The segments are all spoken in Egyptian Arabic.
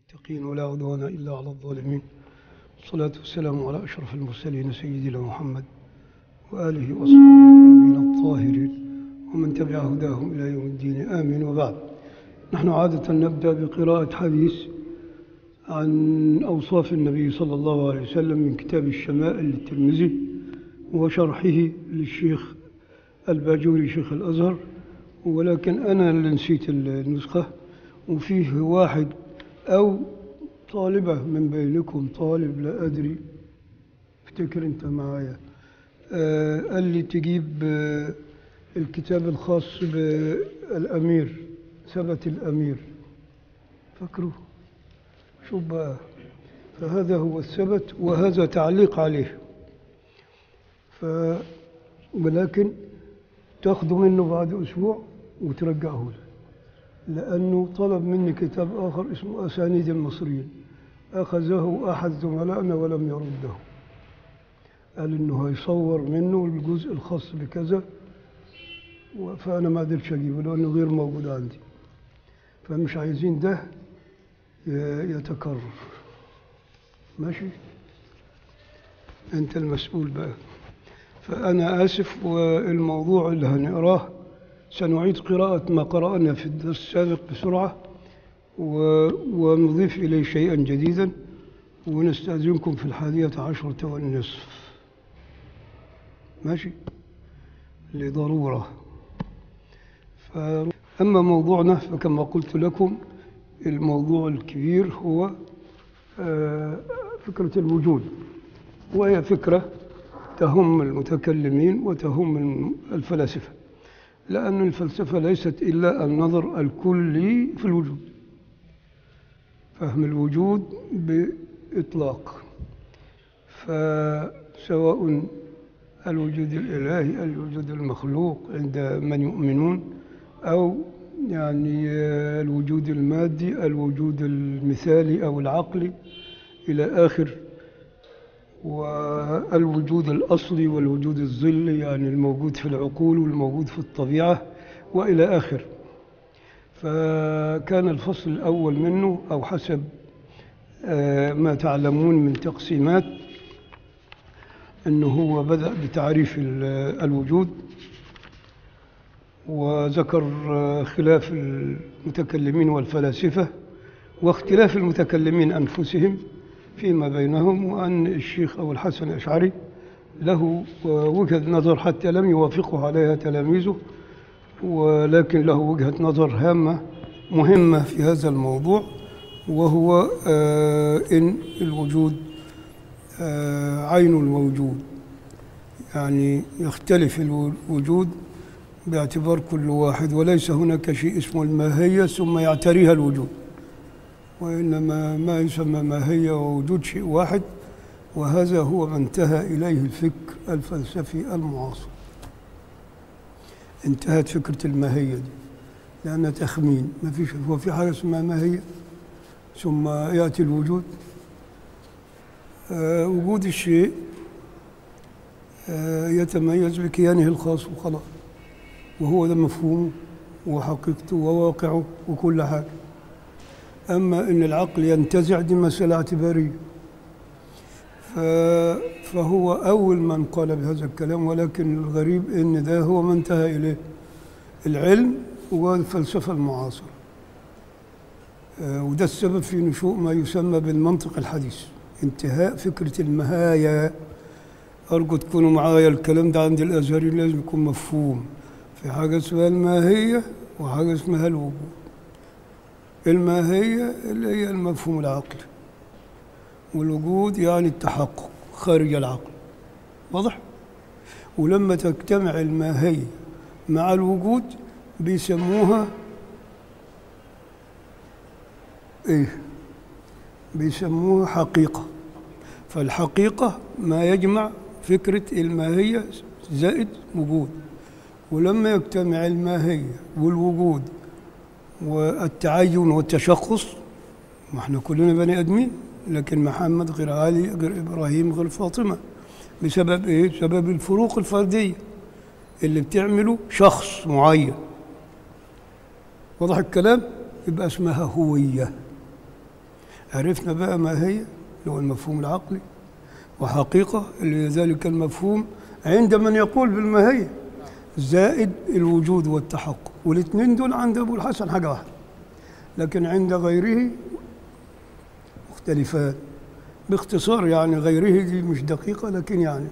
المتقين ولا عدوان إلا على الظالمين والصلاة والسلام على أشرف المرسلين سيدنا محمد وآله وصحبه الطيبين الطاهرين ومن تبع هداهم إلى يوم الدين آمين وبعد نحن عادة نبدأ بقراءة حديث عن أوصاف النبي صلى الله عليه وسلم من كتاب الشمائل للترمذي وشرحه للشيخ الباجوري شيخ الأزهر ولكن أنا اللي نسيت النسخة وفيه واحد أو طالبة من بينكم طالب لا أدري افتكر أنت معايا آه قال لي تجيب آه الكتاب الخاص بالأمير ثبت الأمير فكروا شوف بقى فهذا هو الثبت وهذا تعليق عليه ف ولكن تاخذوا منه بعد أسبوع وترجعه له لأنه طلب مني كتاب آخر اسمه أسانيد المصريين أخذه أحد زملائنا ولم يرده قال إنه هيصور منه الجزء الخاص بكذا فأنا ما قدرتش أجيبه لأنه غير موجود عندي فمش عايزين ده يتكرر ماشي أنت المسؤول بقى فأنا آسف والموضوع اللي هنقراه سنعيد قراءة ما قرأنا في الدرس السابق بسرعة ونضيف إليه شيئا جديدا ونستأذنكم في الحادية عشرة والنصف ماشي لضرورة أما موضوعنا فكما قلت لكم الموضوع الكبير هو فكرة الوجود وهي فكرة تهم المتكلمين وتهم الفلاسفة لأن الفلسفة ليست إلا النظر الكلي في الوجود فهم الوجود بإطلاق فسواء الوجود الإلهي الوجود المخلوق عند من يؤمنون أو يعني الوجود المادي الوجود المثالي أو العقلي إلى آخر والوجود الأصلي والوجود الظلي يعني الموجود في العقول والموجود في الطبيعة وإلى آخر فكان الفصل الأول منه أو حسب ما تعلمون من تقسيمات أنه هو بدأ بتعريف الوجود وذكر خلاف المتكلمين والفلاسفة واختلاف المتكلمين أنفسهم فيما بينهم وأن الشيخ أبو الحسن الأشعري له وجهة نظر حتى لم يوافقه عليها تلاميذه ولكن له وجهة نظر هامة مهمة في هذا الموضوع وهو إن الوجود عين الموجود يعني يختلف الوجود باعتبار كل واحد وليس هناك شيء اسمه الماهية ثم يعتريها الوجود وإنما ما يسمى ماهية ووجود شيء واحد وهذا هو ما انتهى إليه الفكر الفلسفي المعاصر انتهت فكرة الماهية دي لأنها تخمين ما فيش هو في حاجة اسمها ماهية ثم يأتي الوجود آه وجود الشيء آه يتميز بكيانه الخاص وخلاص وهو ده مفهومه وحقيقته وواقعه وكل حاجة أما إن العقل ينتزع دي مسألة اعتبارية فهو أول من قال بهذا الكلام ولكن الغريب إن ده هو ما انتهى إليه العلم والفلسفة المعاصرة وده السبب في نشوء ما يسمى بالمنطق الحديث انتهاء فكرة المهاية أرجو تكونوا معايا الكلام ده عند الأزهريين لازم يكون مفهوم في حاجة اسمها الماهية وحاجة اسمها الوجود الماهية اللي هي المفهوم العقلي والوجود يعني التحقق خارج العقل واضح؟ ولما تجتمع الماهية مع الوجود بيسموها ايه بيسموها حقيقة فالحقيقة ما يجمع فكرة الماهية زائد وجود ولما يجتمع الماهية والوجود والتعين والتشخص ما احنا كلنا بني ادمين لكن محمد غير علي غير ابراهيم غير فاطمه بسبب ايه؟ بسبب الفروق الفرديه اللي بتعمله شخص معين واضح الكلام؟ يبقى اسمها هويه عرفنا بقى ما هي اللي هو المفهوم العقلي وحقيقة اللي هي ذلك المفهوم عند من يقول بالماهية زائد الوجود والتحقق والاثنين دول عند أبو الحسن حاجة واحدة لكن عند غيره مختلفان باختصار يعني غيره دي مش دقيقة لكن يعني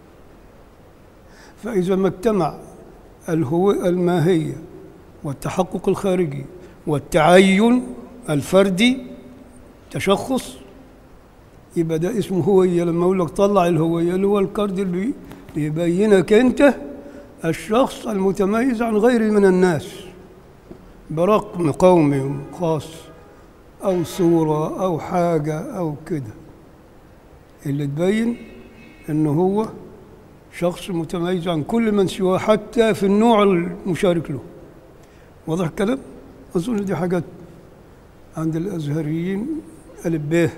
فإذا ما اجتمع الهو الماهية والتحقق الخارجي والتعين الفردي تشخص يبقى ده اسمه هوية لما أقول لك طلع الهوية اللي هو الكارد اللي بيبينك أنت الشخص المتميز عن غيره من الناس برقم قومي خاص أو صورة أو حاجة أو كده اللي تبين إنه هو شخص متميز عن كل من سواه حتى في النوع المشارك له واضح الكلام؟ أظن دي حاجات عند الأزهريين ألف به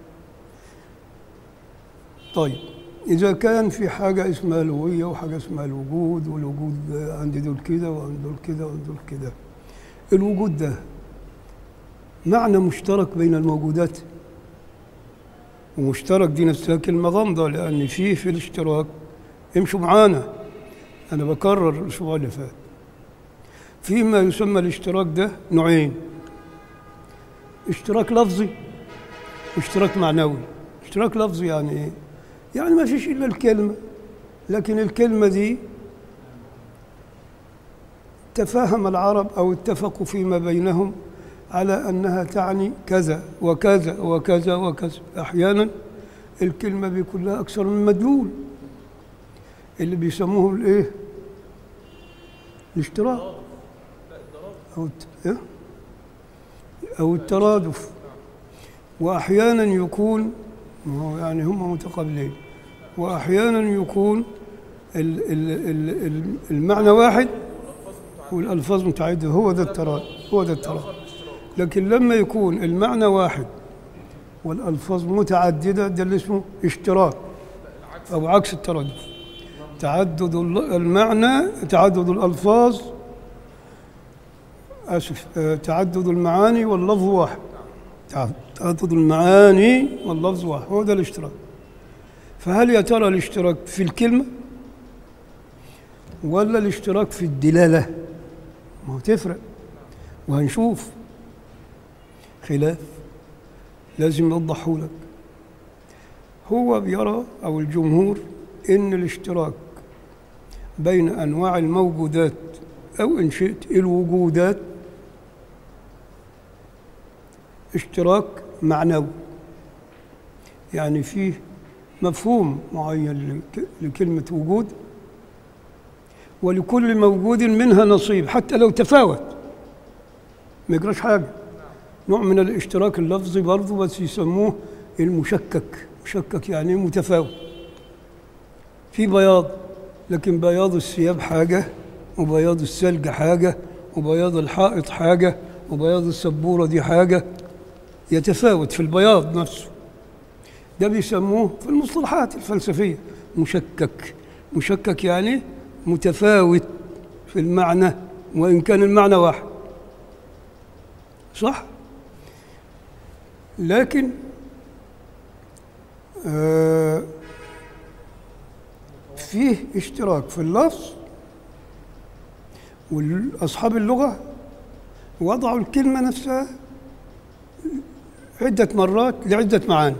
طيب إذا كان في حاجة اسمها الهوية وحاجة اسمها الوجود والوجود عند دول كده وعند دول كده وعند دول كده الوجود ده معنى مشترك بين الموجودات ومشترك دي نفسها كلمة غامضة لأن فيه في الاشتراك امشوا معانا أنا بكرر الأسبوع اللي فات فيما يسمى الاشتراك ده نوعين اشتراك لفظي واشتراك معنوي اشتراك لفظي يعني ايه يعني ما فيش الا الكلمه لكن الكلمه دي تفاهم العرب او اتفقوا فيما بينهم على انها تعني كذا وكذا وكذا وكذا احيانا الكلمه بيكون لها اكثر من مدلول اللي بيسموه الايه الاشتراك او الت- إيه؟ او الترادف واحيانا يكون ما هو يعني هم متقابلين واحيانا يكون ال ال ال ال المعنى واحد والالفاظ متعدده هو ده الترادف هو ده الترادف لكن لما يكون المعنى واحد والالفاظ متعدده ده اللي اسمه اشتراك او عكس الترادف تعدد ال- المعنى تعدد الالفاظ اسف آه، تعدد المعاني واللفظ واحد تع- تعدد المعاني واللفظ واحد هو ده الاشتراك فهل يا ترى الاشتراك في الكلمة ولا الاشتراك في الدلالة ما هو تفرق وهنشوف خلاف لازم نوضحه لك هو بيرى أو الجمهور إن الاشتراك بين أنواع الموجودات أو إن شئت الوجودات اشتراك معنوي يعني فيه مفهوم معين لك- لكلمة وجود ولكل موجود منها نصيب حتى لو تفاوت ما يجراش حاجة نوع من الاشتراك اللفظي برضه بس يسموه المشكك مشكك يعني متفاوت في بياض لكن بياض الثياب حاجة وبياض الثلج حاجة وبياض الحائط حاجة وبياض السبورة دي حاجة يتفاوت في البياض نفسه ده بيسموه في المصطلحات الفلسفية مشكك مشكك يعني متفاوت في المعنى وإن كان المعنى واحد صح؟ لكن آه فيه اشتراك في اللفظ وأصحاب اللغة وضعوا الكلمة نفسها عدة مرات لعدة معاني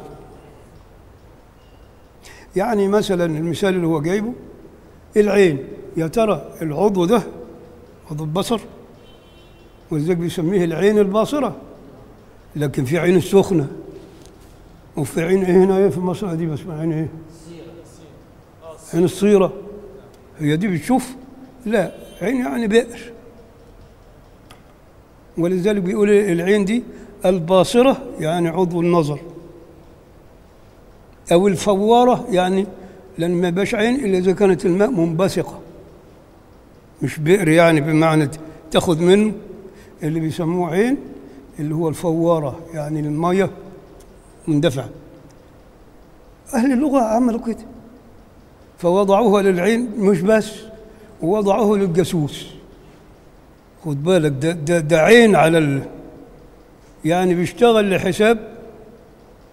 يعني مثلا المثال اللي هو جايبه العين يا ترى العضو ده عضو البصر ولذلك بيسميه العين الباصرة لكن في عين السخنة وفي عين ايه هنا ايه في مصر دي بس عين ايه عين الصيرة هي دي بتشوف لا عين يعني بئر ولذلك بيقول العين دي الباصرة يعني عضو النظر أو الفوارة يعني لأن ما يبقاش عين إلا إذا كانت الماء منبثقة مش بئر يعني بمعنى تاخد منه اللي بيسموه عين اللي هو الفوارة يعني المية مندفعة أهل اللغة عملوا كده فوضعوها للعين مش بس ووضعوه للجاسوس خد بالك ده, ده, ده عين على ال... يعني بيشتغل لحساب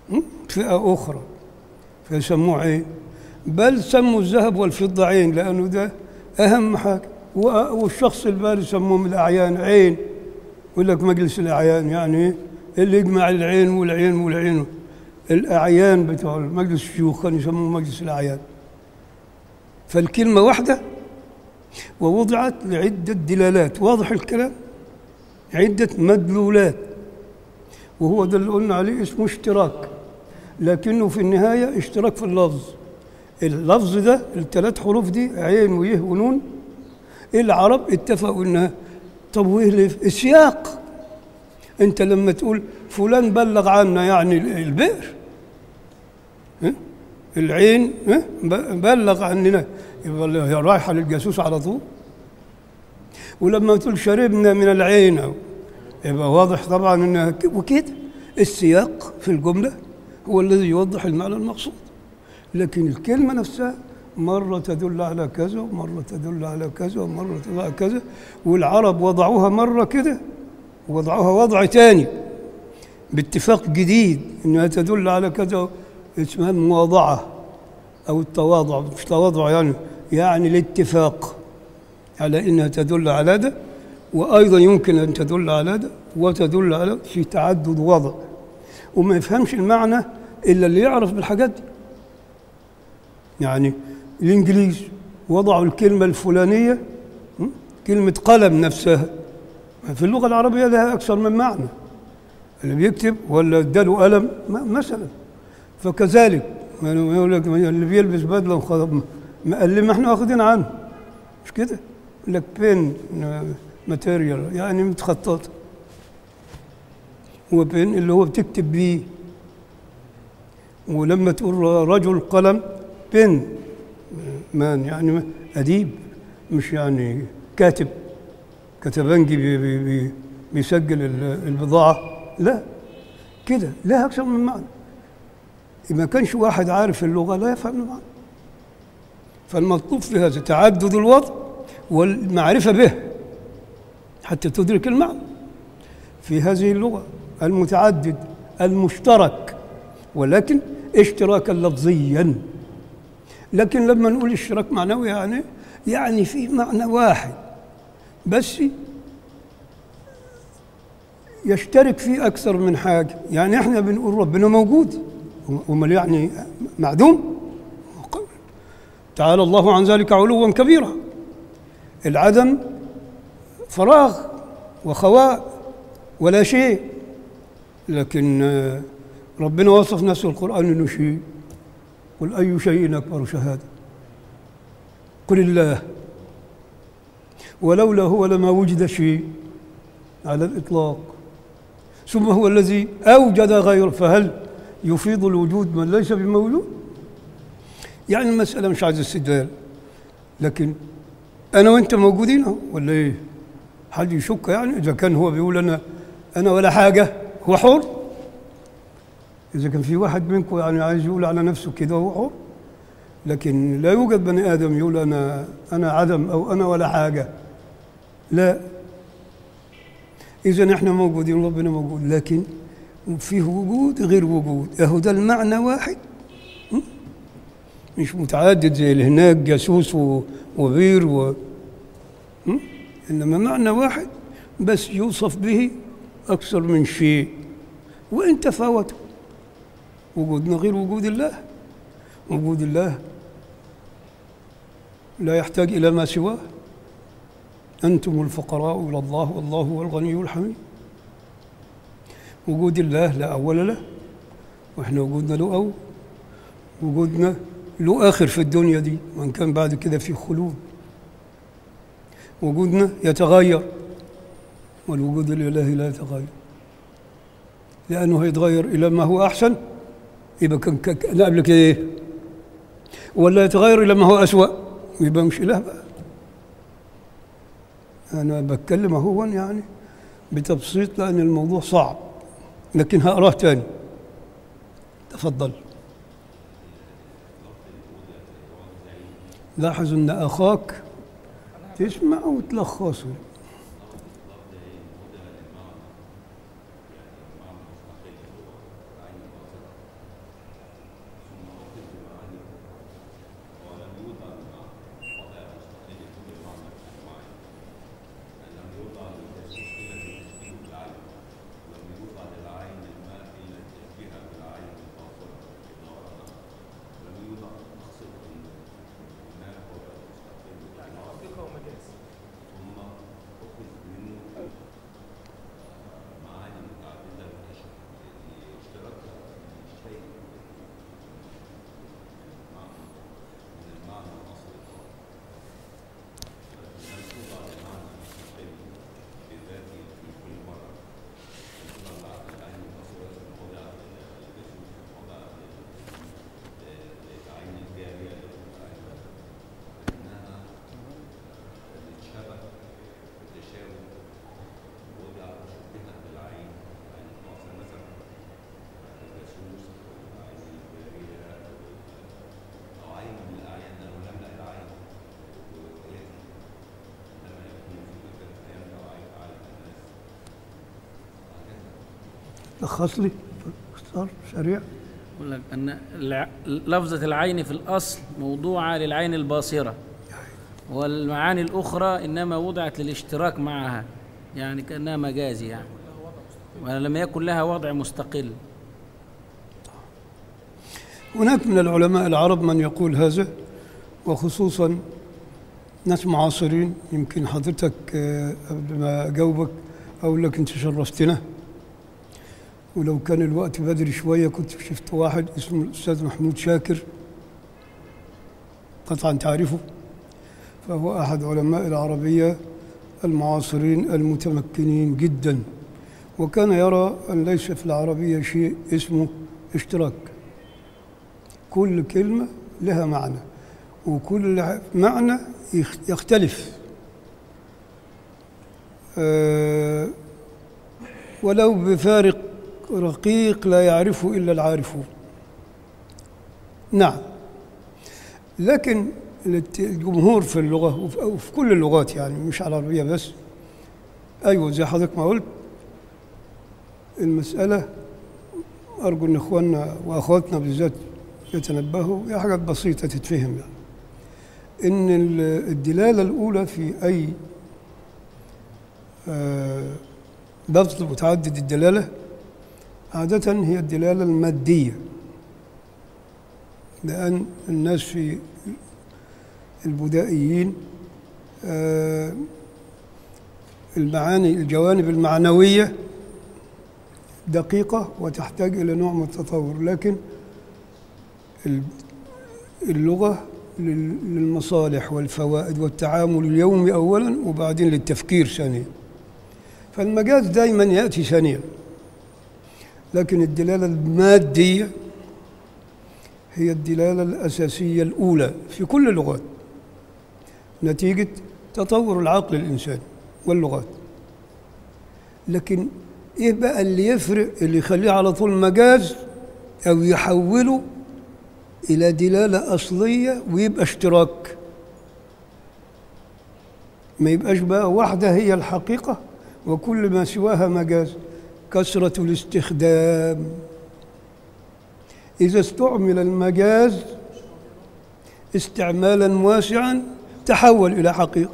م? فئة أخرى فيسموه عين بل سموا الذهب والفضة عين لأنه ده أهم حاجة و- والشخص البالي يسموهم الأعيان عين يقول لك مجلس الأعيان يعني إيه؟ اللي يجمع العين والعين والعين الأعيان بتوع مجلس الشيوخ كانوا يسموه مجلس الأعيان فالكلمة واحدة ووضعت لعدة دلالات واضح الكلام عدة مدلولات وهو ده اللي قلنا عليه اسمه اشتراك لكنه في النهاية اشتراك في اللفظ اللفظ ده الثلاث حروف دي عين ويه ونون العرب اتفقوا انها طب وايه اللي في- السياق انت لما تقول فلان بلغ عنا يعني البئر ها؟ العين ها؟ ب- بلغ عننا يبقى هي رايحه للجاسوس على طول ولما تقول شربنا من العين أو يبقى واضح طبعا انها ك- وكده السياق في الجمله هو الذي يوضح المعنى المقصود لكن الكلمه نفسها مرة تدل على كذا ومرة تدل على كذا ومرة تدل على كذا والعرب وضعوها مرة كده ووضعوها وضع تاني باتفاق جديد انها تدل على كذا اسمها المواضعة او التواضع مش تواضع يعني يعني الاتفاق على انها تدل على ده وايضا يمكن ان تدل على ده وتدل على في تعدد وضع وما يفهمش المعنى الا اللي يعرف بالحاجات دي يعني الانجليز وضعوا الكلمه الفلانيه م? كلمه قلم نفسها في اللغه العربيه لها اكثر من معنى اللي بيكتب ولا اداله قلم م- مثلا فكذلك يعني يقول لك اللي بيلبس بدله وخ- مقلم ما احنا واخدين عنه مش كده يقول لك بين ماتيريال يعني متخططه هو بين اللي هو بتكتب بيه ولما تقول رجل قلم بن مان يعني أديب مش يعني كاتب كتبنجي بي بي بي بيسجل ال- البضاعة لا كده لها أكثر من معنى ما كانش واحد عارف اللغة لا يفهم المعنى فالمطلوب في هذا تعدد الوضع والمعرفة به حتى تدرك المعنى في هذه اللغة المتعدد المشترك ولكن اشتراكا لفظيا لكن لما نقول اشتراك معنوي يعني يعني في معنى واحد بس يشترك فيه أكثر من حاجة يعني احنا بنقول ربنا موجود امال يعني معدوم تعالى الله عن ذلك علوا كبيرا العدم فراغ وخواء ولا شيء لكن آه، ربنا وصف نفسه القرآن انه شيء قل أي شيء أكبر شهادة قل الله ولولا هو لما وجد شيء على الإطلاق ثم هو الذي أوجد غيره فهل يفيض الوجود من ليس بموجود يعني المسألة مش عايزة استدلال لكن أنا وأنت موجودين أهو، ولا إيه؟ حد يشك يعني إذا كان هو بيقول أنا أنا ولا حاجة هو حر إذا كان في واحد منكم يعني عايز يقول على نفسه كده هو حر لكن لا يوجد بني آدم يقول أنا أنا عدم أو أنا ولا حاجة لا إذا إحنا موجودين ربنا موجود لكن فيه وجود غير وجود أهو ده المعنى واحد م? مش متعدد زي اللي هناك جاسوس و- وبير و م? إنما معنى واحد بس يوصف به أكثر من شيء وإن تفاوتوا وجودنا غير وجود الله وجود الله لا يحتاج إلى ما سواه أنتم الفقراء إلى الله والله هو الغني الحميد وجود الله لا أول له وإحنا وجودنا له أول وجودنا له آخر في الدنيا دي وإن كان بعد كده في خلود وجودنا يتغير والوجود الإلهي لا يتغير لأنه هيتغير إلى ما هو أحسن يبقى كان كان- كان قبل كده إيه؟ ولا يتغير إلى ما هو أسوأ يبقى مش إله بقى أنا بتكلم أهو يعني بتبسيط لأن الموضوع صعب لكن هقراه تاني تفضل لاحظ أن أخاك تسمع وتلخصه لخص لي باختصار سريع يقول لك أن الع- لفظة العين في الأصل موضوعة للعين الباصرة والمعاني الأخرى إنما وضعت للاشتراك معها يعني كأنها مجازي يعني ولم يكن لها وضع مستقل هناك من العلماء العرب من يقول هذا وخصوصا ناس معاصرين يمكن حضرتك آه، قبل ما أجاوبك أقول لك أنت شرفتنا ولو كان الوقت بدري شوية كنت شفت واحد اسمه الأستاذ محمود شاكر قطعا تعرفه فهو أحد علماء العربية المعاصرين المتمكنين جدا وكان يرى أن ليس في العربية شيء اسمه اشتراك كل كلمة لها معنى وكل معنى يخ- يختلف آه، ولو بفارق رقيق لا يعرفه إلا العارفون نعم لكن الت- الجمهور في اللغة وفي وفي كل اللغات يعني مش على العربية بس أيوة زي حضرتك ما قلت المسألة أرجو أن إخواننا وأخواتنا بالذات يتنبهوا هي حاجات بسيطة تتفهم يعني إن ال- الدلالة الأولى في أي آه، لفظ متعدد الدلالة عادة هي الدلالة المادية لأن الناس في البدائيين آه، المعاني الجوانب المعنوية دقيقة وتحتاج إلى نوع من التطور لكن ال- اللغة لل- للمصالح والفوائد والتعامل اليومي أولا وبعدين للتفكير ثانيا فالمجاز دائما يأتي ثانيا لكن الدلالة المادية هي الدلالة الأساسية الأولى في كل اللغات نتيجة تطور العقل الإنساني واللغات لكن إيه بقى اللي يفرق اللي يخليه على طول مجاز أو يحوله إلى دلالة أصلية ويبقى اشتراك ما يبقاش بقى واحدة هي الحقيقة وكل ما سواها مجاز كثرة الاستخدام إذا استعمل المجاز استعمالا واسعا تحول إلى حقيقة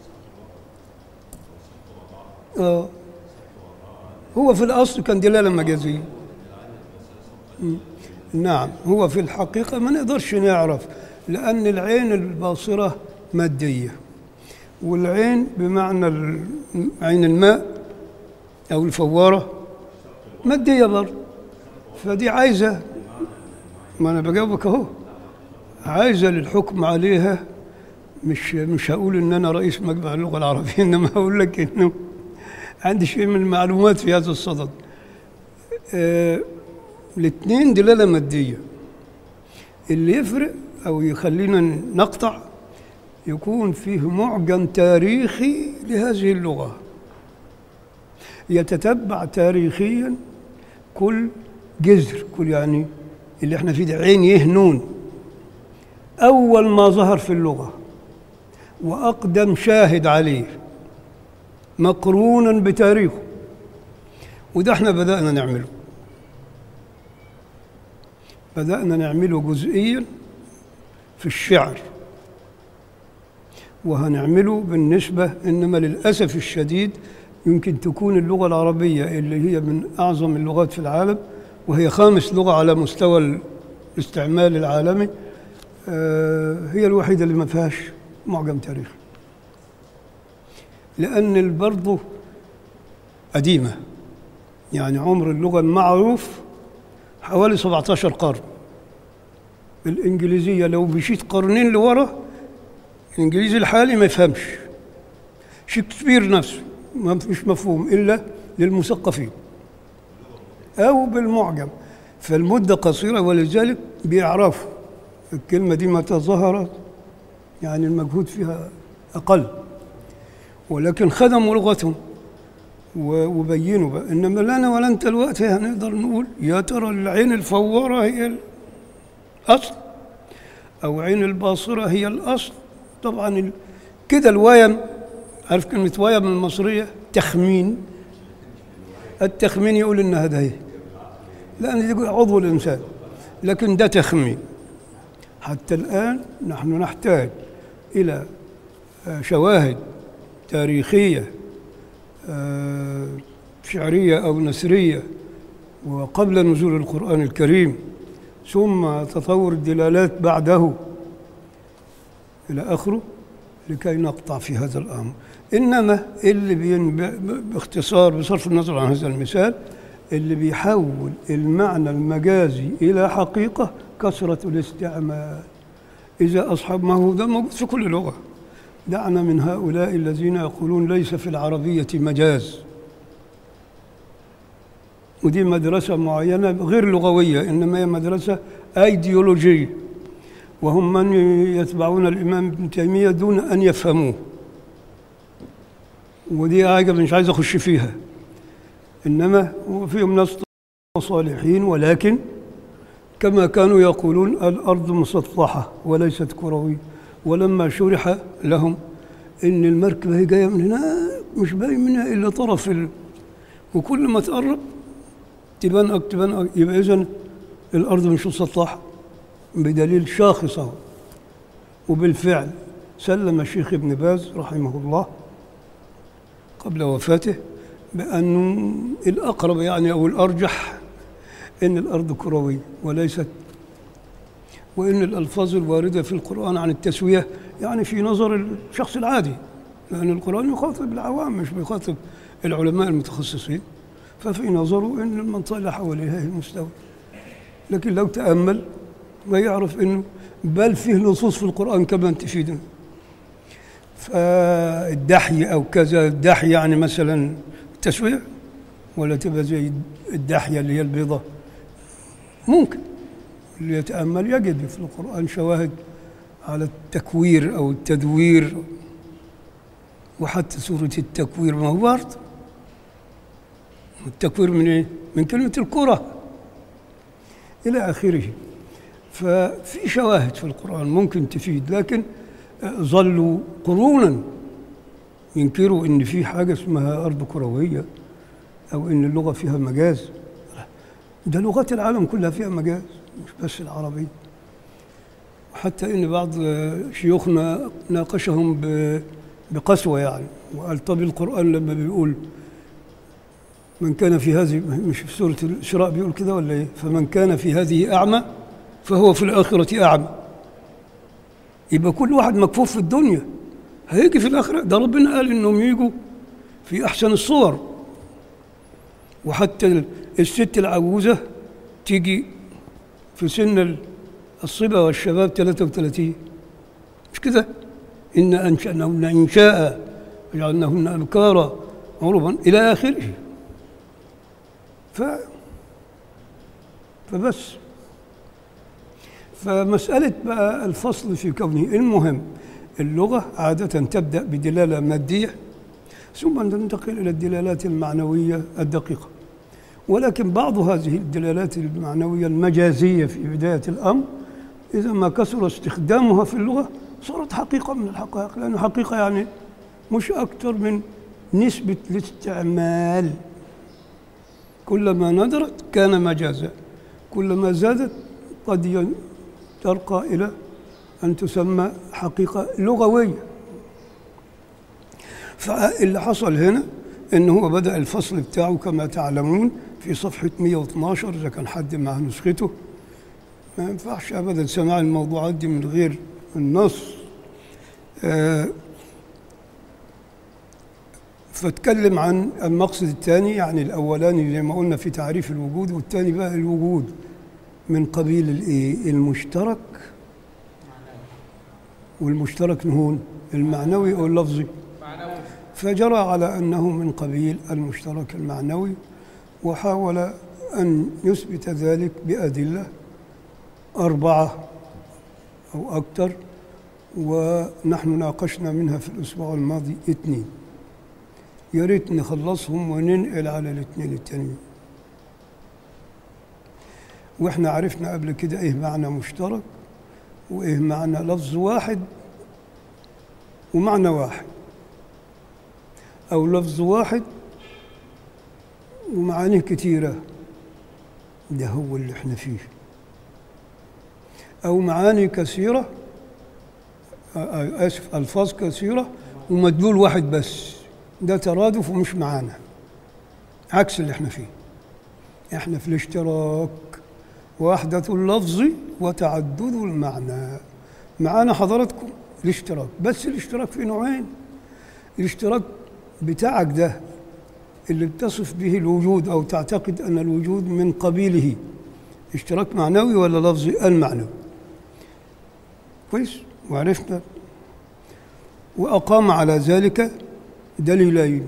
آه. هو في الأصل كان دلالة مجازية مم. نعم هو في الحقيقة ما نقدرش نعرف لأن العين الباصرة مادية والعين بمعنى ال- عين الماء أو الفوارة مادية برضه فدي عايزة ما أنا بجاوبك أهو عايزة للحكم عليها مش مش هقول إن أنا رئيس مجمع اللغة العربية إنما هقول لك إنه عندي شيء من المعلومات في هذا الصدد آه الاثنين دلالة مادية اللي يفرق أو يخلينا نقطع يكون فيه معجم تاريخي لهذه اللغة يتتبع تاريخيا كل جذر كل يعني اللي احنا فيه ده عين يه نون أول ما ظهر في اللغة وأقدم شاهد عليه مقرونا بتاريخه وده احنا بدأنا نعمله بدأنا نعمله جزئيا في الشعر وهنعمله بالنسبة إنما للأسف الشديد يمكن تكون اللغة العربية اللي هي من أعظم اللغات في العالم وهي خامس لغة على مستوى الاستعمال العالمي آه، هي الوحيدة اللي ما فيهاش معجم تاريخي لأن برضه قديمة يعني عمر اللغة المعروف حوالي 17 قرن الإنجليزية لو مشيت قرنين لورا الإنجليزي الحالي ما يفهمش شكسبير نفسه ما مش مفهوم إلا للمثقفين أو بالمعجم فالمدة قصيرة ولذلك بيعرفوا الكلمة دي متى ظهرت يعني المجهود فيها أقل ولكن خدموا لغتهم و- وبينوا بقى انما لا انا ولا انت الوقت هنقدر نقول يا ترى العين الفواره هي الاصل او عين الباصره هي الاصل طبعا ال- كده الويم عارف كلمه ويم المصريه تخمين التخمين يقول انها ده هي لأن دي عضو الإنسان لكن ده تخمين حتى الآن نحن نحتاج إلى آه، شواهد تاريخية آه، شعرية أو نثرية وقبل نزول القرآن الكريم ثم تطور الدلالات بعده إلى آخره لكي نقطع في هذا الأمر إنما اللي بين ب- باختصار بصرف النظر عن هذا المثال اللي بيحول المعنى المجازي إلى حقيقة كثرة الاستعمال إذا أصحاب ما هو ده موجود في كل لغة دعنا من هؤلاء الذين يقولون ليس في العربية مجاز ودي مدرسة معينة غير لغوية إنما هي مدرسة أيديولوجية وهم من يتبعون الإمام ابن تيمية دون أن يفهموه ودي حاجة مش عايز أخش فيها إنما وفيهم ناس صالحين ولكن كما كانوا يقولون الأرض مسطحة وليست كروية ولما شرح لهم إن المركبة هي جاية من هنا مش باين منها إلا طرف ال... وكل ما تقرب تبان أك تبان أك يبقى إذن الأرض مش مسطحة بدليل شاخص أهو وبالفعل سلم الشيخ ابن باز رحمه الله قبل وفاته بأنه الأقرب يعني أو الأرجح إن الأرض كروية وليست وإن الألفاظ الواردة في القرآن عن التسوية يعني في نظر الشخص العادي لأن القرآن يخاطب العوام مش بيخاطب العلماء المتخصصين ففي نظره إن المنطقة اللي حواليها هي المستوى لكن لو تأمل ويعرف إنه بل فيه نصوص في القرآن كمان تفيدنا فالدحي أو كذا الدحي يعني مثلا التسوية ولا تبقى زي الدحية اللي هي البيضة ممكن اللي يتأمل يجد في القرآن شواهد على التكوير أو التدوير وحتى سورة التكوير ما هو برضه التكوير من إيه؟ من كلمة الكرة إلى آخره ففي شواهد في القرآن ممكن تفيد لكن ظلوا قرونا ينكروا ان في حاجه اسمها ارض كرويه او ان اللغه فيها مجاز ده لغات العالم كلها فيها مجاز مش بس العربيه وحتى ان بعض شيوخنا ناقشهم ب- بقسوه يعني وقال طب القران لما بيقول من كان في هذه مش في سوره الاسراء بيقول كده ولا ايه فمن كان في هذه اعمى فهو في الاخره اعمى يبقى كل واحد مكفوف في الدنيا هيجي في الآخرة ده ربنا قال إنهم يجوا في أحسن الصور وحتى الست العجوزة تيجي في سن الصبا والشباب 33 مش كده إن أنشأنهن إنشاء وجعلناهن أبكارا عربا إلى آخره ف فبس فمسألة بقى الفصل في كونه المهم اللغة عادة تبدأ بدلالة مادية ثم تنتقل إلى الدلالات المعنوية الدقيقة ولكن بعض هذه الدلالات المعنوية المجازية في بداية الأمر إذا ما كثر استخدامها في اللغة صارت حقيقة من الحقائق لأن حقيقة يعني مش أكثر من نسبة الاستعمال كلما ندرت كان مجازا كلما زادت قد ين- ترقى إلى أن تسمى حقيقة لغوية فاللي حصل هنا إن هو بدأ الفصل بتاعه كما تعلمون في صفحة 112 إذا كان حد معه نسخته ما ينفعش أبدا سماع الموضوعات دي من غير النص آه فاتكلم عن المقصد الثاني يعني الأولاني زي ما قلنا في تعريف الوجود والثاني بقى الوجود من قبيل الايه المشترك والمشترك هون المعنوي او اللفظي فجرى على انه من قبيل المشترك المعنوي وحاول ان يثبت ذلك بادله اربعه او اكثر ونحن ناقشنا منها في الاسبوع الماضي اثنين يا ريت نخلصهم وننقل على الاثنين التانيين واحنا عرفنا قبل كده ايه معنى مشترك وايه معنى لفظ واحد ومعنى واحد او لفظ واحد ومعانيه كثيره ده هو اللي احنا فيه أو معاني كثيرة آ- آ- آسف ألفاظ كثيرة ومدلول واحد بس ده ترادف ومش معانا عكس اللي احنا فيه احنا في الاشتراك وحدة اللفظ وتعدد المعنى معانا حضراتكم الاشتراك بس الاشتراك في نوعين الاشتراك بتاعك ده اللي بتصف به الوجود أو تعتقد أن الوجود من قبيله اشتراك معنوي ولا لفظي المعنوي كويس وعرفنا وأقام على ذلك دليلين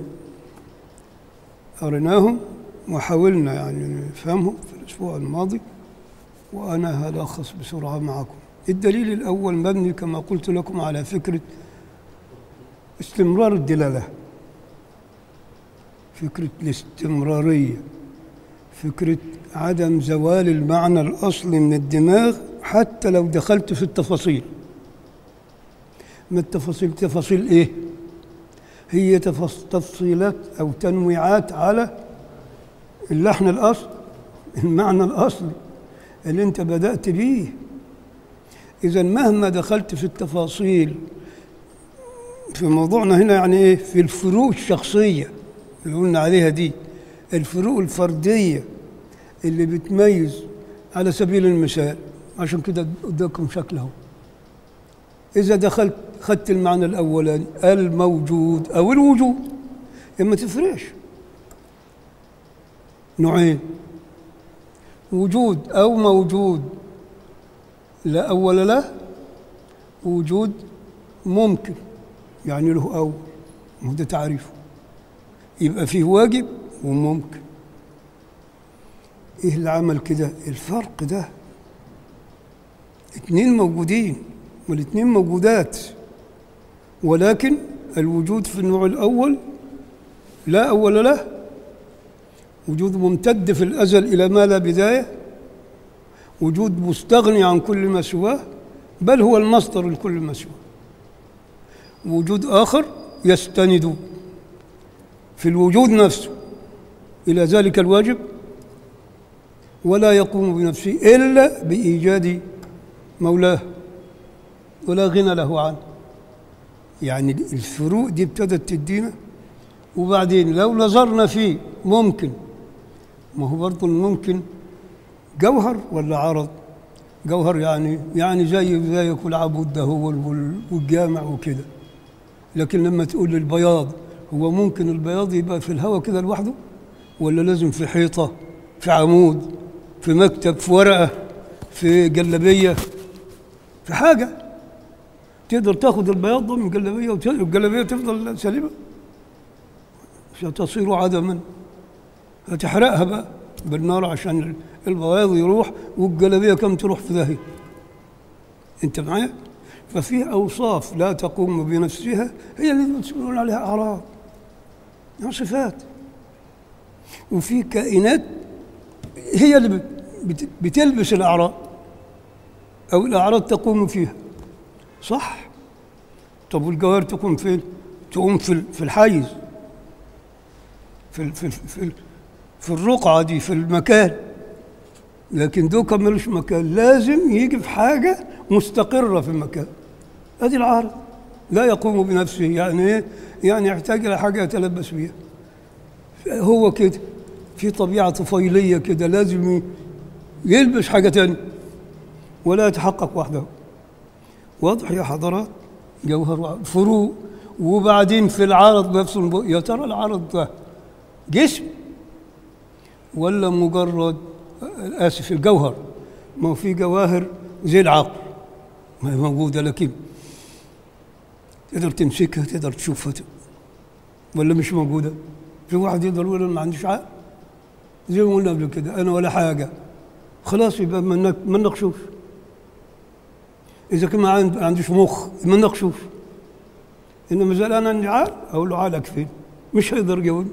قريناهم وحاولنا يعني نفهمهم في الأسبوع الماضي وأنا هلخص بسرعة معكم الدليل الأول مبني كما قلت لكم على فكرة استمرار الدلالة فكرة الاستمرارية فكرة عدم زوال المعنى الأصلي من الدماغ حتى لو دخلت في التفاصيل ما التفاصيل تفاصيل إيه؟ هي تفص- تفصيلات أو تنويعات على اللحن الأصل المعنى الأصلي اللي أنت بدأت بيه إذا مهما دخلت في التفاصيل في موضوعنا هنا يعني إيه؟ في الفروق الشخصية اللي قلنا عليها دي الفروق الفردية اللي بتميز على سبيل المثال عشان كده قدامكم شكله إذا دخلت خدت المعنى الأولاني الموجود أو الوجود ما تفرقش نوعين وجود أو موجود لا أول له وجود ممكن يعني له أول ما هو ده تعريفه يبقى فيه واجب وممكن ايه اللي عمل كده الفرق ده اتنين موجودين والاتنين موجودات ولكن الوجود في النوع الأول لا أول له وجود ممتد في الأزل إلى ما لا بداية وجود مستغني عن كل ما سواه بل هو المصدر لكل ما سواه وجود آخر يستند في الوجود نفسه إلى ذلك الواجب ولا يقوم بنفسه إلا بإيجاد مولاه ولا غنى له عنه يعني الفروق دي ابتدت تدينا وبعدين لو نظرنا فيه ممكن ما هو برضه الممكن جوهر ولا عرض جوهر يعني يعني زي زي كل عبود ده هو وال- والجامع وكده لكن لما تقول البياض هو ممكن البياض يبقى في الهواء كده لوحده ولا لازم في حيطة في عمود في مكتب في ورقة في جلبية في حاجة تقدر تاخد البياض ده من جلبية وت- والجلبية تفضل سليمة ستصير عدما هتحرقها بقى بالنار عشان البياض يروح والجلبية كم تروح في داهية انت معايا ففي اوصاف لا تقوم بنفسها هي اللي مسؤولون عليها اعراض يعني صفات وفي كائنات هي اللي بت- بت- بتلبس الاعراض او الاعراض تقوم فيها صح طب والجوهر تقوم فين تقوم في ال- في الحيز في ال- في ال- في ال- في الرقعه دي في المكان لكن دوكا ملوش مكان لازم يجي في حاجه مستقره في المكان ادي العارض لا يقوم بنفسه يعني ايه يعني يحتاج الى حاجه يتلبس بها هو كده في طبيعه طفيليه كده لازم ي- يلبس حاجه تانية ولا يتحقق وحده واضح يا حضرات جوهر وع- فروق وبعدين في العرض نفسه الب- يا ترى العرض ده جسم ولا مجرد اسف الجوهر ما هو في جواهر زي العقل ما هي موجوده لكن تقدر تمسكها تقدر تشوفها ت- ولا مش موجوده في واحد يقدر يقول أنا ما عنديش عقل زي ما قلنا قبل كده انا ولا حاجه خلاص يبقى منك منك شوف اذا كان ما عند- ما عندوش مخ منك شوف انما زال انا عندي عقل اقول له عقلك فين مش هيقدر يجاوبني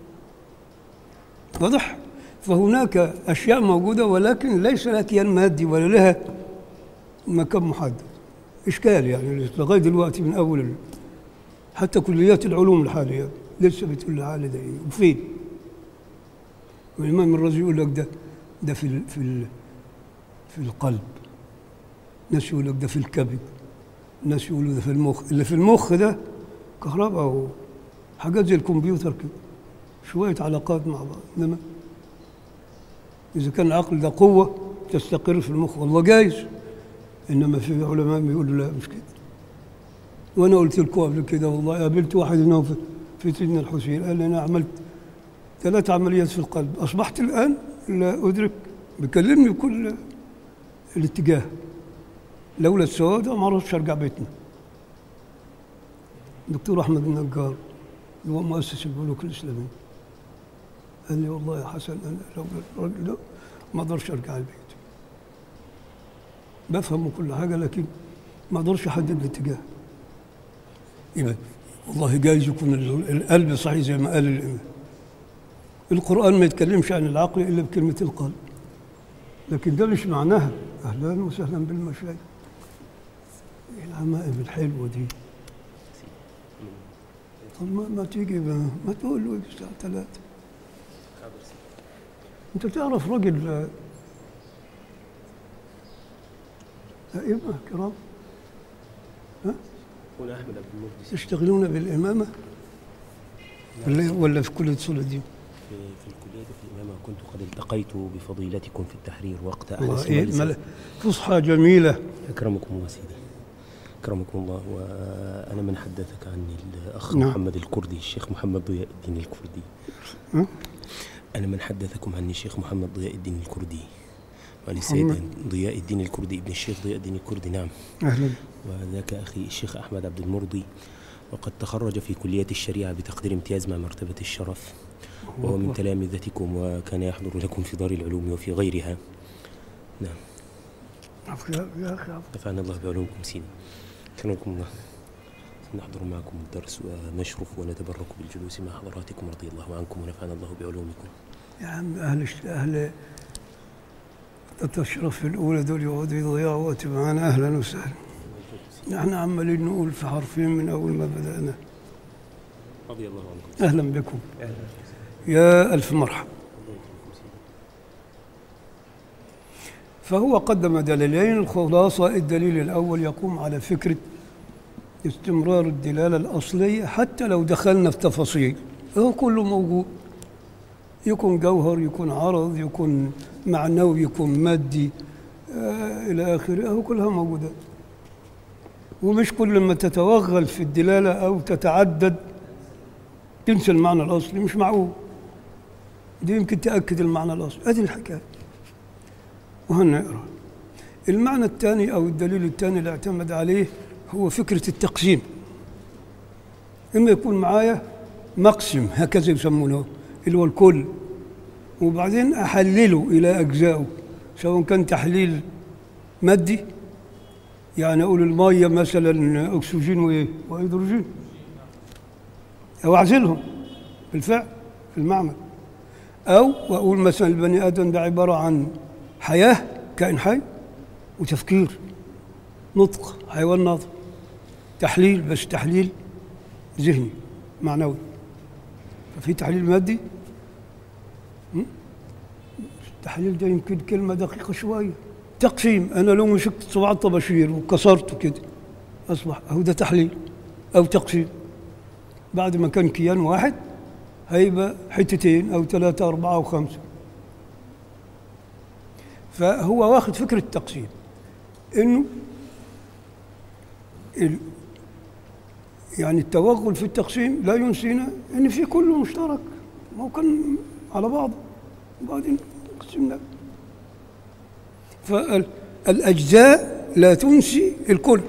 واضح فهناك اشياء موجوده ولكن ليس لها كيان مادي ولا لها مكان محدد اشكال يعني لغايه دلوقتي من اول ال- حتى كليات العلوم الحاليه لسه بتقول العقل ده ايه وفين والامام الرازي يقول لك ده ده في ال- في ال- في القلب ناس يقول لك ده في الكبد ناس يقولوا ده في المخ اللي في المخ ده كهرباء وحاجات زي الكمبيوتر كده شوية علاقات مع بعض إنما إذا كان العقل ده قوة تستقر في المخ والله جايز إنما في علماء بيقولوا لا مش كده وأنا قلت لكم قبل كده والله قابلت واحد هنا في في سيدنا الحسين قال لي أنا عملت ثلاث عمليات في القلب أصبحت الآن لا أدرك بكلمني بكل الاتجاه لولا السواد ما عرفتش أرجع بيتنا دكتور أحمد النجار اللي هو مؤسس البنوك الإسلامية قال لي والله يا حسن أنا لو الراجل ده ما أقدرش أرجع البيت بفهم كل حاجة لكن ما أقدرش أحدد الاتجاه يبقى والله جايز يكون ال- القلب صحيح زي ما قال الإمام القرآن ما يتكلمش عن العقل إلا بكلمة القلب لكن ده مش معناها أهلا وسهلا بالمشايخ إيه العمائم الحلوة دي طب ما, ما تيجي ما, ما تقول له الساعة ثلاثة أنت تعرف راجل آه، أئمة كرام هنا احمد عبد المقدس يشتغلون بالإمامة ولا ولا في كلية صلة دي في, في الكليه في الامامه كنت قد التقيت بفضيلتكم في التحرير وقت احد الله السنوات إيه السابقة. مل- فصحى جميلة اكرمكم الله سيدي اكرمكم الله وانا من حدثك عني الاخ نعم. محمد الكردي الشيخ محمد ضياء الدين الكردي ها؟ انا من حدثكم عني الشيخ محمد ضياء الدين الكردي وعلي محمد. السيد ضياء الدين الكردي ابن الشيخ ضياء الدين الكردي نعم أهلا وذاك أخي الشيخ أحمد عبد المرضي وقد تخرج في كلية الشريعة بتقدير امتياز مع مرتبة الشرف وهو من تلامذتكم وكان يحضر لكم في دار العلوم وفي غيرها نعم عفو يا يا أخي عفو. نفعنا الله بعلومكم سيدي كرمكم الله نحضر معكم الدرس ونشرف ونتبرك بالجلوس مع حضراتكم رضي الله عنكم ونفعنا الله بعلومكم يا عم أهل الش- أهل التشرف في الأولى دول يقعدوا يضيعوا وقت معانا أهلا وسهلا نحن عمالين نقول في حرفين من أول ما بدأنا رضي الله عنكم أهلا بكم يا ألف مرحبا فهو قدم دليلين الخلاصة الدليل الأول يقوم على فكرة استمرار الدلالة الأصلية حتى لو دخلنا في تفاصيل هو كله موجود يكون جوهر يكون عرض يكون معنوي يكون مادي آه إلى آخره هو كلها موجودة ومش كل ما تتوغل في الدلالة أو تتعدد تنسى المعنى الأصلي مش معقول دي يمكن تأكد المعنى الأصلي هذه الحكاية وهنقرا المعنى الثاني أو الدليل الثاني اللي اعتمد عليه هو فكرة التقسيم إما يكون معايا مقسم هكذا يسمونه اللي هو الكل وبعدين أحلله إلى أجزائه سواء كان تحليل مادي يعني أقول المية مثلا أكسجين وإيه؟ وهيدروجين أو أعزلهم بالفعل في المعمل أو وأقول مثلا البني آدم ده عبارة عن حياة كائن حي وتفكير نطق حيوان ناطق تحليل بس تحليل ذهني معنوي ففي تحليل مادي م? التحليل ده يمكن كلمة دقيقة شوية تقسيم أنا لو مسكت صباع الطباشير وكسرته كده أصبح أهو ده تحليل أو تقسيم بعد ما كان كيان واحد هيبقى حتتين أو ثلاثة أربعة أو خمسة فهو واخد فكرة التقسيم إنه ال يعني التوغل في التقسيم لا ينسينا إن في كله مشترك ما هو كان على بعضه وبعدين قسمنا فالأجزاء لا تنسي الكل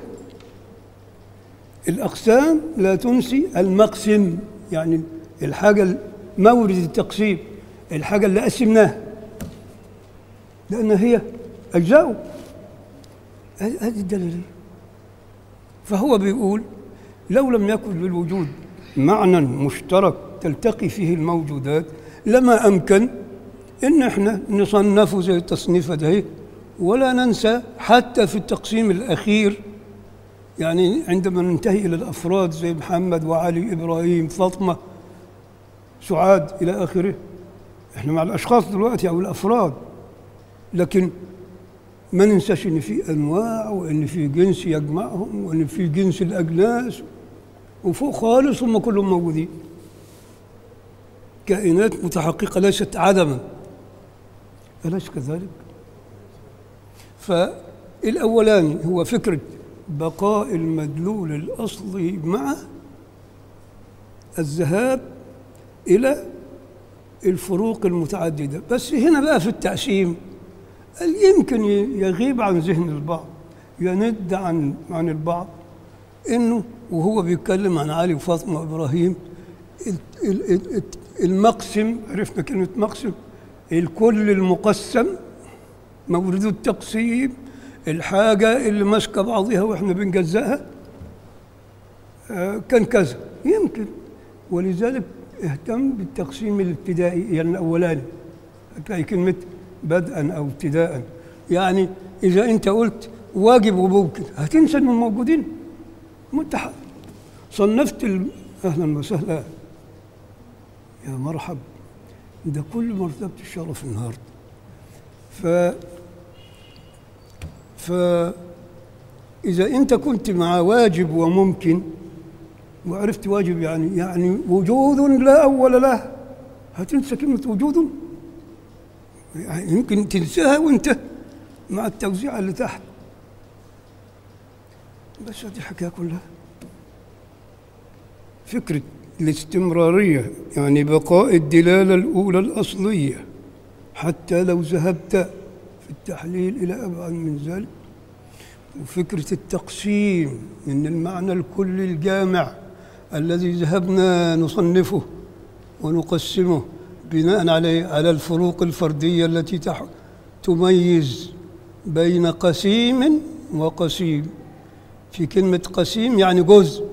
الأقسام لا تنسي المقسم يعني الحاجة مورد التقسيم الحاجة اللي قسمناها لأن هي أجزاؤه هذه الدليل فهو بيقول لو لم يكن للوجود معنى مشترك تلتقي فيه الموجودات لما أمكن إن إحنا نصنفه زي التصنيف ده ولا ننسى حتى في التقسيم الأخير يعني عندما ننتهي إلى الأفراد زي محمد وعلي إبراهيم فاطمة سعاد إلى آخره إحنا مع الأشخاص دلوقتي أو الأفراد لكن ما ننساش ان في انواع وان في جنس يجمعهم وان في جنس الاجناس وفوق خالص هم كلهم موجودين كائنات متحققه ليست عدما اليس كذلك فالاولاني هو فكره بقاء المدلول الاصلي مع الذهاب الى الفروق المتعدده بس هنا بقى في التقسيم قال يمكن يغيب عن ذهن البعض يند عن عن البعض انه وهو بيتكلم عن علي وفاطمه وابراهيم ال- ال- ال- المقسم عرفنا كلمه مقسم الكل المقسم مورد التقسيم الحاجه اللي ماسكه بعضها واحنا بنجزأها آه، كان كذا يمكن ولذلك اهتم بالتقسيم الابتدائي يعني الاولاني هتلاقي كلمه بدءا او ابتداء يعني اذا انت قلت واجب وممكن هتنسى انهم موجودين متحد صنفت ال- اهلا وسهلا يا مرحب ده كل مرتبه الشرف النهارده ف ف اذا انت كنت مع واجب وممكن وعرفت واجب يعني يعني وجود لا اول له هتنسى كلمه وجود يعني يمكن تنساها وانت مع التوزيع اللي تحت بس هذه الحكايه كلها فكره الاستمراريه يعني بقاء الدلاله الاولى الاصليه حتى لو ذهبت في التحليل الى ابعد من ذلك وفكره التقسيم ان المعنى الكلي الجامع الذي ذهبنا نصنفه ونقسمه بناء عليه على الفروق الفرديه التي تح تميز بين قسيم وقسيم في كلمة قسيم يعني جزء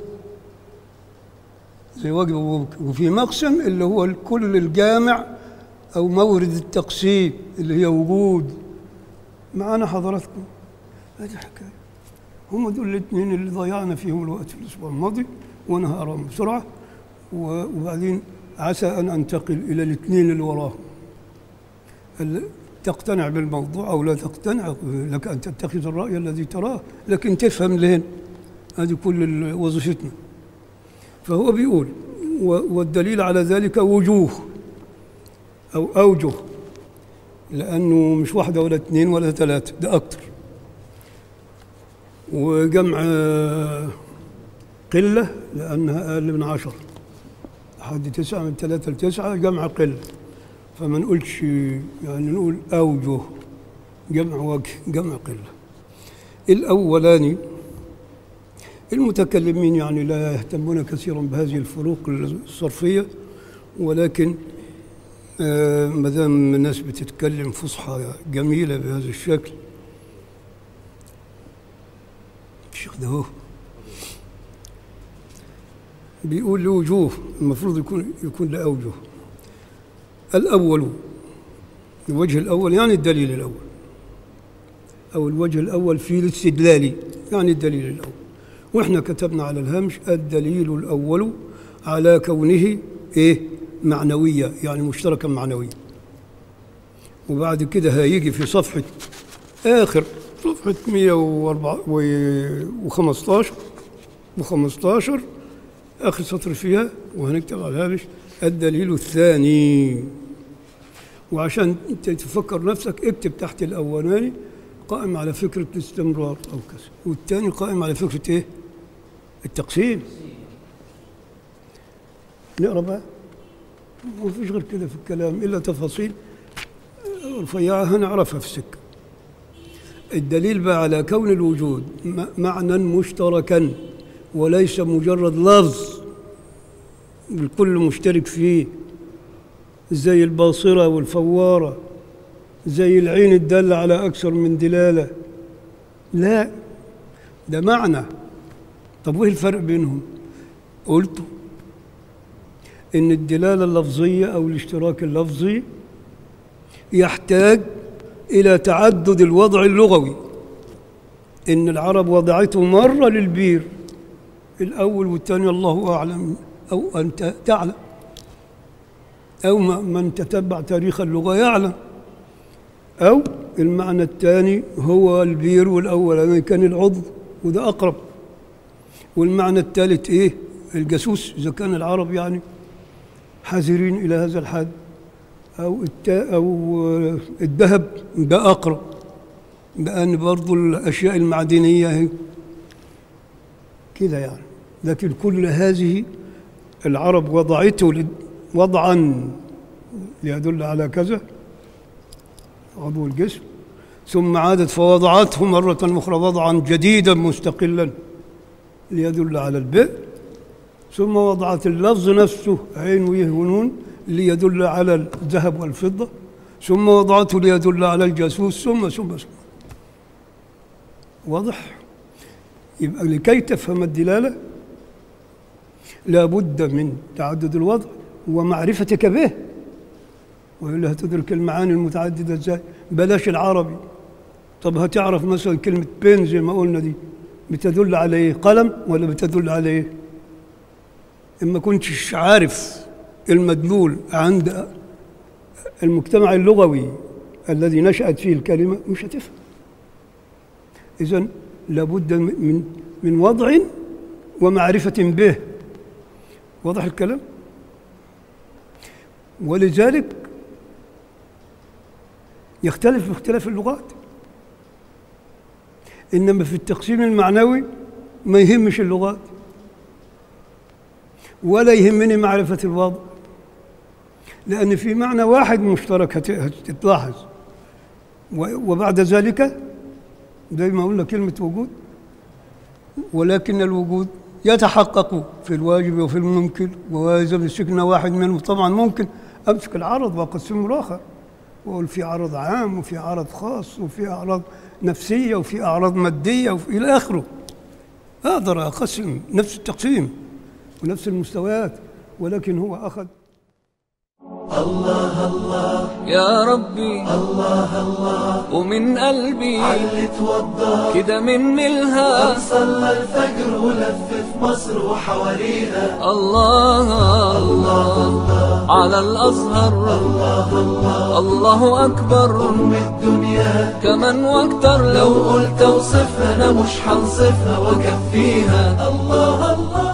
زي واجب وممكن وفي مقسم اللي هو الكل الجامع أو مورد التقسيم اللي هي وجود معانا حضراتكم هذه حكاية هم دول الاثنين اللي ضيعنا فيهم الوقت في الأسبوع الماضي وأنا هقراهم بسرعة و- وبعدين عسى أن أنتقل إلى الاثنين اللي وراهم ال- تقتنع بالموضوع أو لا تقتنع لك أن تتخذ الرأي الذي تراه لكن تفهم لين هذه كل ال- وظيفتنا فهو بيقول و- والدليل على ذلك وجوه أو أوجه لأنه مش واحدة ولا اثنين ولا ثلاثة ده أكتر وجمع آه، قلة لأنها أقل من عشر لحد تسعة من ثلاثة لتسعة جمع قلة فما نقولش يعني نقول أوجه جمع وجه جمع قلة الأولاني المتكلمين يعني لا يهتمون كثيرا بهذه الفروق الصرفية ولكن آه، ما دام الناس بتتكلم فصحى جميلة بهذا الشكل الشيخ ده هو بيقول له وجوه المفروض يكون يكون له أوجه الأول الوجه الأول يعني الدليل الأول أو الوجه الأول في الاستدلال يعني الدليل الأول وإحنا كتبنا على الهامش الدليل الأول على كونه إيه معنوية يعني مشتركا معنويا وبعد كده هيجي في صفحة آخر صفحة 115 و15 آخر سطر فيها وهنكتب على الهامش الدليل الثاني وعشان انت تفكر نفسك اكتب تحت الاولاني قائم على فكره الاستمرار او كذا والثاني قائم على فكره ايه؟ التقسيم نقرا بقى ما فيش غير كده في الكلام الا تفاصيل رفيعه هنعرفها في السكه الدليل بقى على كون الوجود م- معنى مشتركا وليس مجرد لفظ الكل مشترك فيه زي الباصرة والفوارة زي العين الدالة على أكثر من دلالة لا ده معنى طب وإيه الفرق بينهم قلت إن الدلالة اللفظية أو الاشتراك اللفظي يحتاج إلى تعدد الوضع اللغوي إن العرب وضعته مرة للبير الأول والثاني الله أعلم أو أنت تعلم أو ما- من تتبع تاريخ اللغة يعلم أو المعنى الثاني هو البير والأولاني كان العضو وده أقرب والمعنى الثالث إيه الجاسوس إذا كان العرب يعني حذرين إلى هذا الحد أو التا أو آه، الذهب ده أقرب لأن برضو الأشياء المعدنية هي كده يعني لكن كل هذه العرب وضعته لل- وضعا ليدل على كذا عضو الجسم ثم عادت فوضعته مرة أخرى وضعا جديدا مستقلا ليدل على البئر ثم وضعت اللفظ نفسه عين ويه ونون ليدل على الذهب والفضة ثم وضعته ليدل على الجاسوس ثم ثم ثم واضح يبقى لكي تفهم الدلالة لابد من تعدد الوضع ومعرفتك به وإلا هتدرك المعاني المتعددة ازاي بلاش العربي طب هتعرف مثلا كلمة بين زي ما قلنا دي بتدل على ايه قلم ولا بتدل على ايه إما كنتش عارف المدلول عند المجتمع اللغوي الذي نشأت فيه الكلمة مش هتفهم إذا لابد من من وضع ومعرفة به واضح الكلام ولذلك يختلف باختلاف اللغات إنما في التقسيم المعنوي ما يهمش اللغات ولا يهمني معرفة الوضع لأن في معنى واحد مشترك هت- هتتلاحظ و- وبعد ذلك دايما أقول لك كلمة وجود ولكن الوجود يتحقق في الواجب وفي الممكن وإذا مسكنا واحد منهم طبعا ممكن أمسك العرض وأقسمه الآخر وأقول في عرض عام وفي عرض خاص وفي أعراض نفسية وفي أعراض مادية وفي إلى آخره أقدر أقسم نفس التقسيم ونفس المستويات ولكن هو أخذ يا ربي الله الله ومن قلبي علي توضى كده من الها صلى الفجر ولف في مصر وحواليها الله الله على الأزهر الله أكبر أم الدنيا كمان واكتر لو لو قلت اوصفها انا مش هنصفها واكفيها الله الله